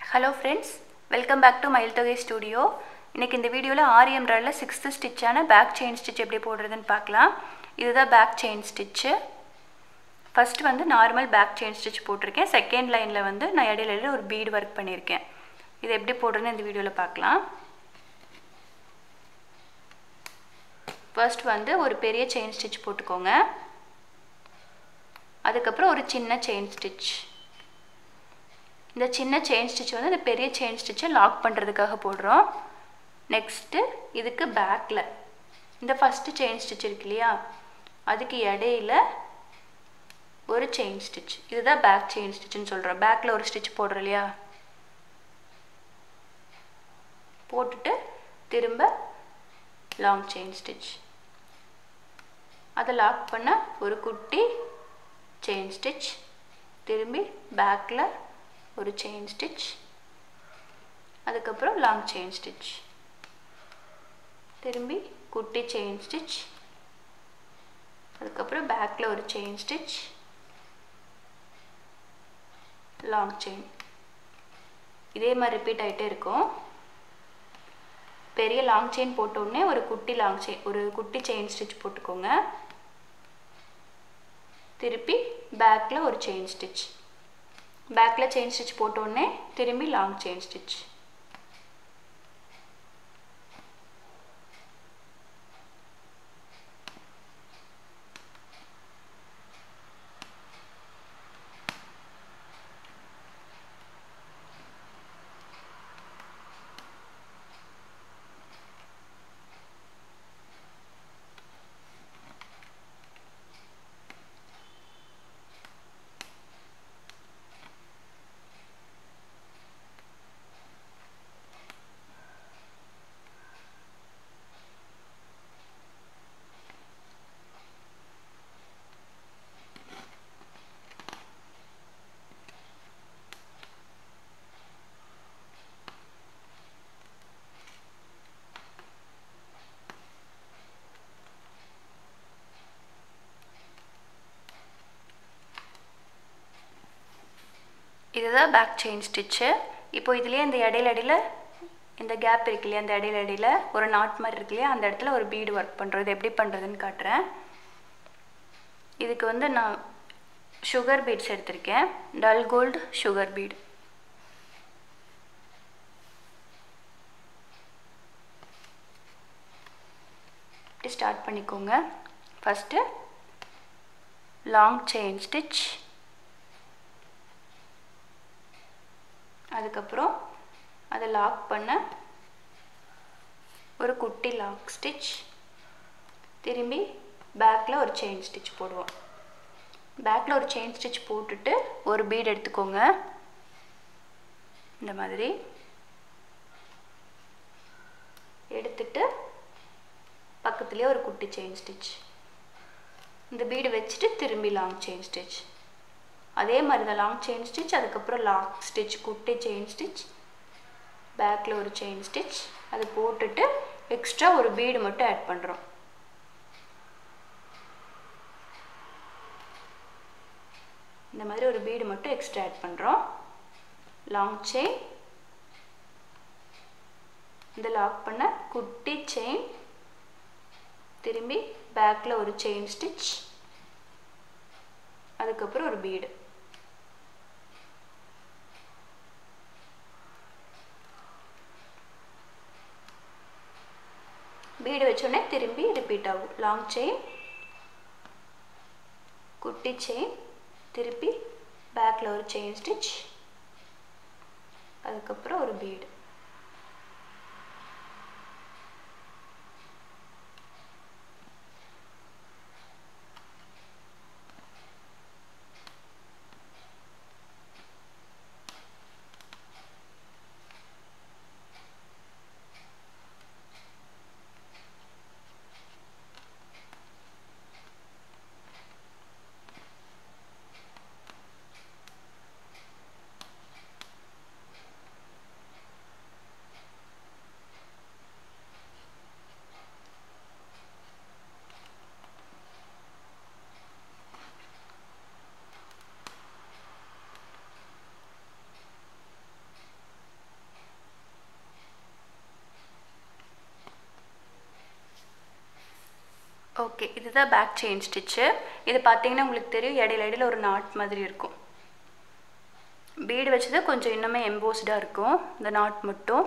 hello friends welcome back to Mayil Thogai studio இன்றைக்கி இந்த வீடியோவில் ஆரியம் ட்ராயில் சிக்ஸ்த்து ஸ்டிச்சான பேக் செயின் ஸ்டிச் எப்படி போடுறதுன்னு பார்க்கலாம் இதுதான் பேக் செயின் ஸ்டிச்சு ஃபஸ்ட்டு வந்து நார்மல் பேக் செயின் ஸ்டிச் போட்டிருக்கேன் செகண்ட் லைனில் வந்து நான் இடையில இடையில ஒரு பீடு ஒர்க் பண்ணியிருக்கேன் இது எப்படி போடுறதுன்னு இந்த வீடியோவில் பார்க்கலாம் ஃபர்ஸ்ட் வந்து ஒரு பெரிய செயின் ஸ்டிச் போட்டுக்கோங்க அதுக்கப்புறம் ஒரு சின்ன செயின் ஸ்டிச் இந்த சின்ன செயின் ஸ்டிச் வந்து இந்த பெரிய செயின் ஸ்டிச்சை லாக் பண்ணுறதுக்காக போடுறோம் நெக்ஸ்ட்டு இதுக்கு பேக்கில் இந்த ஃபஸ்ட்டு செயின் ஸ்டிச் இருக்கு இல்லையா அதுக்கு இடையில ஒரு செயின் ஸ்டிச் இதுதான் பேக் செயின் ஸ்டிச்சுன்னு சொல்கிறோம் பேக்கில் ஒரு ஸ்டிச் போடுறோம் இல்லையா போட்டுட்டு திரும்ப லாங் செயின் ஸ்டிச் அதை லாக் பண்ண ஒரு குட்டி செயின் ஸ்டிச் திரும்பி பேக்கில் ஒரு செயின் ஸ்டிச் அதுக்கப்புறம் லாங் செயின் ஸ்டிச் திரும்பி குட்டி செயின் ஸ்டிச் அதுக்கப்புறம் பேக்கில் ஒரு செயின் ஸ்டிச் லாங் செயின் இதே மாதிரி ரிப்பீட் ஆகிட்டே இருக்கும் பெரிய லாங் செயின் போட்டோடனே ஒரு குட்டி லாங் செயின் ஒரு குட்டி செயின் ஸ்டிச் போட்டுக்கோங்க திருப்பி பேக்கில் ஒரு செயின் ஸ்டிச் பேக்கில் செயின் ஸ்டிச் போட்டோடனே திரும்பி லாங் செயின் ஸ்டிச் இதுதான் பேக் செயின் ஸ்டிச்சு இப்போ இதுலேயே இந்த இடையில இடையில இந்த கேப் இருக்கு இல்லையா அந்த இடையில இடையில ஒரு நாட் மாதிரி இருக்கு இல்லையா அந்த இடத்துல ஒரு பீடு ஒர்க் பண்ணுறோம் இது எப்படி பண்ணுறதுன்னு காட்டுறேன் இதுக்கு வந்து நான் சுகர் பீட்ஸ் எடுத்திருக்கேன் டல் கோல்டு சுகர் பீடு இப்படி ஸ்டார்ட் பண்ணிக்கோங்க ஃபஸ்ட்டு லாங் செயின் ஸ்டிச் அதுக்கப்புறம் அதை லாக் பண்ண ஒரு குட்டி லாக் ஸ்டிச் திரும்பி பேக்கில் ஒரு செயின் ஸ்டிச் போடுவோம் பேக்கில் ஒரு செயின் ஸ்டிச் போட்டுட்டு ஒரு பீட் எடுத்துக்கோங்க இந்த மாதிரி எடுத்துட்டு பக்கத்துலேயே ஒரு குட்டி செயின் ஸ்டிச் இந்த பீடு வச்சுட்டு திரும்பி லாங் செயின் ஸ்டிச் அதே மாதிரி தான் லாங் செயின் ஸ்டிச் அதுக்கப்புறம் லாக் ஸ்டிச் குட்டி செயின் ஸ்டிச் பேக்கில் ஒரு செயின் ஸ்டிச் அது போட்டுட்டு எக்ஸ்ட்ரா ஒரு பீடு மட்டும் ஆட் பண்ணுறோம் இந்த மாதிரி ஒரு பீடு மட்டும் எக்ஸ்ட்ரா ஆட் பண்ணுறோம் லாங் செயின் இந்த லாக் பண்ண குட்டி செயின் திரும்பி பேக்கில் ஒரு செயின் ஸ்டிச் அதுக்கப்புறம் ஒரு பீடு பீடு வச்சோடனே திரும்பி ரிப்பீட் ஆகும் லாங் செயின் குட்டி செயின் திருப்பி பேக்கில் ஒரு செயின் ஸ்டிச் அதுக்கப்புறம் ஒரு பீடு ஓகே இதுதான் பேக் செயின் ஸ்டிச்சு இது பார்த்தீங்கன்னா உங்களுக்கு தெரியும் இடையில இடையில ஒரு நாட் மாதிரி இருக்கும் பீடு வச்சது கொஞ்சம் இன்னுமே எம்போஸ்டாக இருக்கும் இந்த நாட் மட்டும்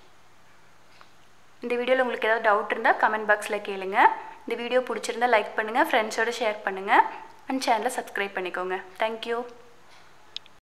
இந்த வீடியோவில் உங்களுக்கு ஏதாவது டவுட் இருந்தால் கமெண்ட் பாக்ஸில் கேளுங்க இந்த வீடியோ பிடிச்சிருந்தா லைக் பண்ணுங்கள் ஃப்ரெண்ட்ஸோடு ஷேர் பண்ணுங்கள் அண்ட் சேனலை சப்ஸ்கிரைப் பண்ணிக்கோங்க தேங்க்யூ